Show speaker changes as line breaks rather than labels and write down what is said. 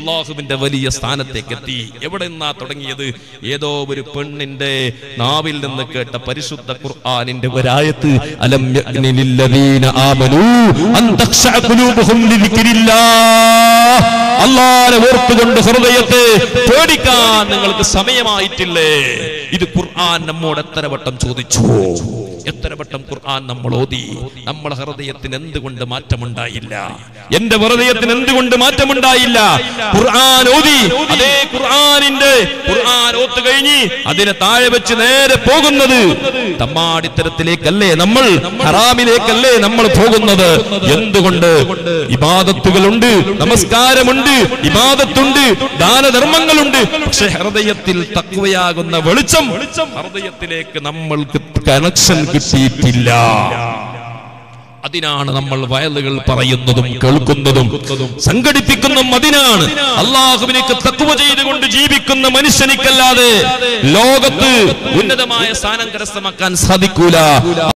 അള്ളാഹുവിന്റെ വലിയ സ്ഥാനത്തേക്ക് എത്തി എവിടെ നിന്നാ തുടങ്ങിയത് ഏതോ ഒരു പെണ്ണിന്റെ നാവിൽ നിന്ന് കേട്ട പരിശുദ്ധ ഖുർആനിന്റെ ഒരായത്ത് അലം യഅ്നി ലില്ലദീന ആമനൂ അൻ തഖ്ശഅ ഖുലൂബുഹും ലിദിക്രില്ലാഹ് അല്ലാഹനെ ഓർത്തുകൊണ്ട് ഹൃദയത്തെ പേടിക്കാൻ നിങ്ങൾക്ക് സമയമായിട്ടില്ലേ ഇത് ഖുർആൻ നമ്മോട് എത്ര വട്ടം ചോദിച്ചു എത്ര വട്ടം ഖുർആൻ നമ്മൾ ഓതി നമ്മുടെ ഹൃദയത്തിന് എന്തുകൊണ്ട് മാറ്റമുണ്ടായില്ല എന്റെ ഹൃദയത്തിന് എന്തുകൊണ്ട് മാറ്റമുണ്ടായില്ല ഖുർആൻ ഓതി അതേ ഖുർആനിന്റെ ഖുർആൻ ഓത്ത് കഴിഞ്ഞ് അതിനെ താഴെ വെച്ച് നേരെ പോകുന്നത് തമ്മാടിത്തരത്തിലേക്കല്ലേ നമ്മൾ ഹറാമിലേക്കല്ലേ നമ്മൾ പോകുന്നത് എന്തുകൊണ്ട് ഇബാദത്തുകളുണ്ട് നമസ്കാരമുണ്ട് ഇബാദത്തുണ്ട് ദാനധർമ്മങ്ങളുണ്ട് പക്ഷെ ഹൃദയത്തിൽ തക്വയാകുന്ന വെളിച്ചം ഹൃദയത്തിലേക്ക് നമ്മൾക്ക് കണക്ഷൻ കിട്ടിയിട്ടില്ല അതിനാണ് നമ്മൾ വയലുകൾ പറയുന്നതും കേൾക്കുന്നതും സംഘടിപ്പിക്കുന്നതും അതിനാണ് അള്ളാഹുവിനേക്ക് തക്കുവ ചെയ്തുകൊണ്ട് ജീവിക്കുന്ന മനുഷ്യനിക്കല്ലാതെ ലോകത്ത് ഉന്നതമായ സ്ഥാനം കരസ്ഥമാക്കാൻ സാധിക്കൂല